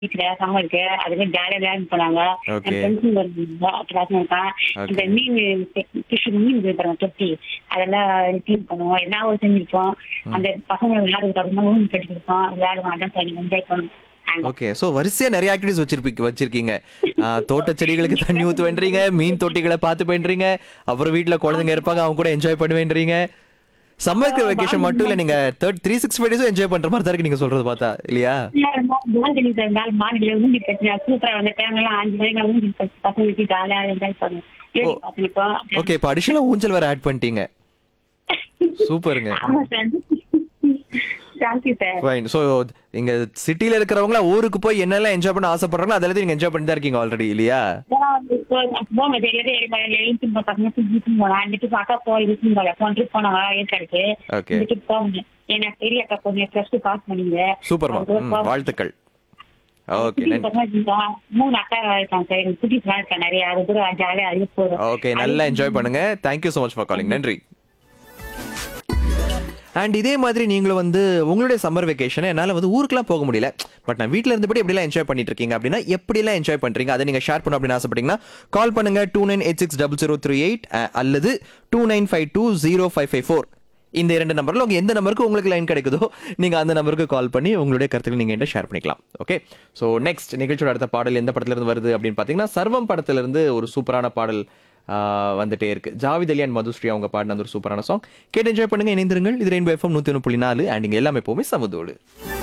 பீச்ல சம்மருக்கு அதுக்கு ஜாலியா விளையாண்டு போனாங்க Okay. ஃப்ரெண்ட்ஸுங்க இருந்தாங்க கிளாஸ் இருக்கேன் Okay. இந்த மீன் ஃபிஷ் மீன் இருக்கிற தொட்டி அதெல்லாம் க்ளீன் பண்ணுவோம் என்ன ஒரு செஞ்சிருப்போம் அந்த பசங்க விளையாடுறதுக்கு அப்புறமா ஊன் கட்டிருப்போம் விளையாடுவோம் அதான் சரி என்ஜாய் பண்ணுவோம் நாங்க. ஓகே சோ வரிசையா நிறைய ஆக்டிவிட்டிஸ் வச்சிருப்பீங்க வச்சிருக்கீங்க ஆ, தோட்ட செடிகளுக்கு தண்ணி ஊத்து வேண்டீங்க மீன் தொட்டிகளை பார்த்து பண்றீங்க அப்புறம் வீட்ல குழந்தைங்க இருப்பாங்க அவங்க கூட என்ஜாய் பண்ணுவேன்றீங்க சம்மர் வெக்கேஷன் மட்டும் இல்ல நீங்க தேர்ட் த்ரீ சிக்ஸ் ஃபைவ் டேஸும் என்ஜாய் பண்ற மாதிரி தான் இருக்கு நீங்க சொல்றது பார்த்தா இல்லையா பால்கனி இருந்தால் மாடியில ஊஞ்சி கட்டினா சூப்பரா அந்த டைம்லாம் அஞ்சு மணிக்கு ஊஞ்சி கட்டி பசங்களுக்கு ஜாலியா என்ஜாய் பண்ணுவோம் ஏறி பார்த்துருப்போம் ஓகே இப்போ அடிஷனலா ஊஞ்சல் வேற ஆட் பண்ணிட்டீங்க சூப்பருங்க ஆமா sir thank you sir fine so இங்க சிட்டில இருக்கிறவங்கள ஊருக்கு போய் என்னெல்லாம் என்ஜாய் பண்ண ஆசைப்படுறாங்களோ அதெல்லாம் நீங்க என்ஜாய் பண்ணி தான் இருக்கீங்க ஆல்ரெடி இல்லையா போங்க எல்லாரும் எழுத்து பசங்க சுற்றி போனாங்க அக்கா போய் இது போன ட்ரிப் போனாங்க ஏற்காடுக்கு Okay. இந்த trip போங்க எனக்கு பெரிய அக்கா கொஞ்சம் ப்ளஸ் டூ பாஸ் பண்ணீங்க சூப்பர்மா அவங்க ம், போவாங்க. வாழ்த்துக்கள் ஓகே குட்டி நன்றி பசங்க இருந்தா, மூணு அக்கா இருக்காங்க சார் எனக்கு குட்டி பசங்க இருக்காங்க நிறைய அது கூட ஜாலியா அறிவு போதும் ஓகே நல்லா என்ஜாய் பண்ணுங்க thank you so much for calling நன்றி அண்ட் இதே மாதிரி நீங்களும் வந்து உங்களுடைய சம்மர் வெக்கேஷனை என்னால் வந்து ஊருக்குலாம் போக முடியல பட் நான் வீட்டில் இருந்தபடி எப்படிலாம் என்ஜாய் பண்ணிட்டு இருக்கீங்க அப்படின்னா எப்படிலாம் என்ஜாய் பண்ணுறீங்க அதை நீங்கள் ஷேர் பண்ண அப்படின்னு ஆசைப்பட்டீங்கன்னா கால் பண்ணுங்க two nine eight six double zero three eight அல்லது two nine five two zero five five four இந்த இரண்டு நம்பரில் உங்கள் எந்த நம்பருக்கு உங்களுக்கு லைன் கிடைக்குதோ நீங்கள் அந்த நம்பருக்கு கால் பண்ணி உங்களுடைய கருத்துக்கள் நீங்கள் என்கிட்ட ஷேர் பண்ணிக்கலாம் ஓகே ஸோ நெக்ஸ்ட் நிகழ்ச்சியோட அடுத்த பாடல் எந்த படத்துல இருந்து வருது அப்படின்னு பார்த்தீங்கன்னா சர்வம் படத்துல இருந்து ஒரு சூப்பரான பாடல் ஆஹ், வந்துட்டே இருக்கு ஜாவித் அலி அண்ட் மதுஸ்ரீ அவங்க பாடின அந்த ஒரு சூப்பரான சாங் கேட்டு என்ஜாய் பண்ணுங்க இணைந்திருங்கள் இது ரெயின்போ எஃப்எம் நூற்றி ஒன்று புள்ளி நாலு அண்ட் இங்கே எல்லாமே எப்போவுமே சமுதோடு